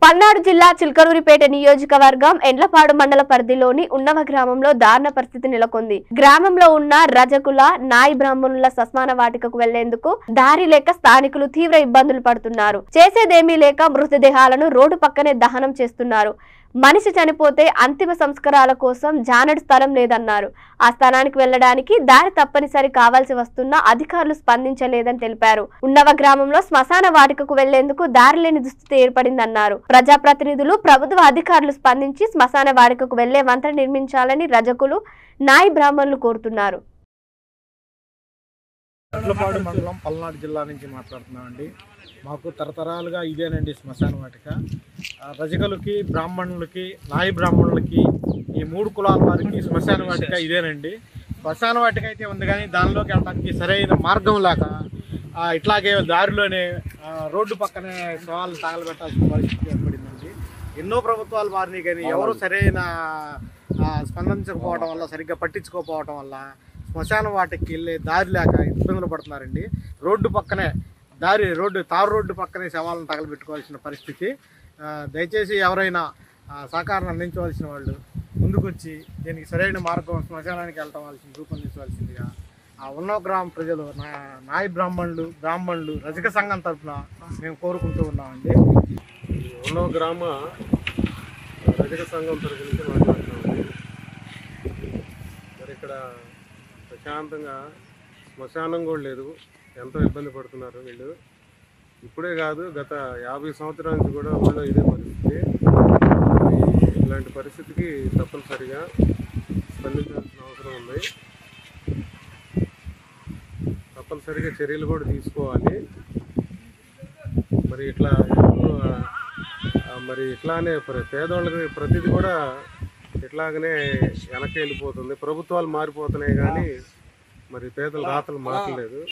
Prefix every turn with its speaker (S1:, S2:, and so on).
S1: పల్నాడు జిల్లా చిల్కలూరిపేట నియోజకవర్గం ఎండ్లపాడు మండల పరిధిలోని ఉన్నవ గ్రామంలో దారుణ పరిస్థితి నెలకొంది గ్రామంలో ఉన్న రజకుల నాయి బ్రాహ్మణుల శ్మశాన వాటికకు వెళ్లేందుకు దారి లేక స్థానికులు తీవ్ర ఇబ్బందులు పడుతున్నారు చేసేదేమీ లేక మృతదేహాలను రోడ్డు పక్కనే దహనం చేస్తున్నారు మనిషి చనిపోతే అంతిమ సంస్కారాల కోసం జానడు స్థలం లేదన్నారు ఆ స్థలానికి వెళ్లడానికి దారి తప్పనిసరి కావాల్సి వస్తున్నా అధికారులు స్పందించలేదని తెలిపారు ఉన్నవ గ్రామంలో శ్మశాన వాటికకు వెళ్లేందుకు దారి లేని దుస్థితి ఏర్పడిందన్నారు ప్రజాప్రతినిధులు ప్రభుత్వ అధికారులు స్పందించి శ్మశాన వాటికకు వెళ్లే వంతెన నిర్మించాలని రజకులు నాయి బ్రాహ్మణులు కోరుతున్నారు
S2: అట్లపాడు మండలం పల్నాడు జిల్లా నుంచి మాట్లాడుతున్నామండి మాకు తరతరాలుగా ఇదేనండి శ్మశాన వాటిక ఆ, రజకులకి బ్రాహ్మణులకి నాయి బ్రాహ్మణులకి ఈ మూడు కులాల వారికి శ్మశాన వాటిక ఇదేనండి శ్మశాన వాటిక అయితే ఉంది కానీ దానిలోకి వెళ్ళడానికి సరైన మార్గం లేక ఆ, ఇట్లాగే దారిలోనే ఆ, రోడ్డు పక్కనే సవాళ్ళు తగలబెట్టాల్సిన పరిస్థితి ఏర్పడిందండి ఎన్నో ప్రభుత్వాలు మారినాయి కానీ ఎవరు సరైన ఆ, స్పందించకపోవడం వల్ల సరిగ్గా పట్టించుకోకపోవడం వల్ల శ్మశాన వాటికి వెళ్ళే దారి లేక ఇబ్బందులు పడుతున్నారండి రోడ్డు పక్కనే దారి రోడ్డు తారు రోడ్డు పక్కనే శవాలను తగలబెట్టుకోవాల్సిన పరిస్థితి ఆ, దయచేసి ఎవరైనా ఆ, సహకారం అందించవలసిన వాళ్ళు ముందుకొచ్చి దీనికి సరైన మార్గం శ్మశానానికి వెళ్ళటం వాళ్ళని రూపొందించవలసిందిగా ఆ ఉన్నవ గ్రామ ప్రజలు నా నాయ బ్రాహ్మణులు బ్రాహ్మణులు రజక సంఘం తరఫున మేము కోరుకుంటూ ఉన్నామండి
S3: ఉన్నవ గ్రామ రజక సంఘం తరపు నుంచి మాట్లాడుతున్నామండి మరి ఇక్కడ ప్రశాంతంగా శ్మశానం కూడా లేదు ఎంతో ఇబ్బంది పడుతున్నారు వీళ్ళు ఇప్పుడే కాదు గత యాభై సంవత్సరాల నుంచి కూడా ఊళ్ళో ఇదే పరిస్థితి మరి ఇలాంటి పరిస్థితికి తప్పనిసరిగా స్పందించాల్సిన అవసరం ఉంది తప్పనిసరిగా చర్యలు కూడా తీసుకోవాలి మరి ఇట్లా ఎప్పుడు, ఆ, మరి ఇట్లానే ప్ర- పేదవాళ్ళకి ప్రతిదీ కూడా ఇట్లాగనే వెనక్కి వెళ్ళిపోతుంది ప్రభుత్వాలు మారిపోతున్నాయి కానీ మరి పేదల రాతలు మారలేదు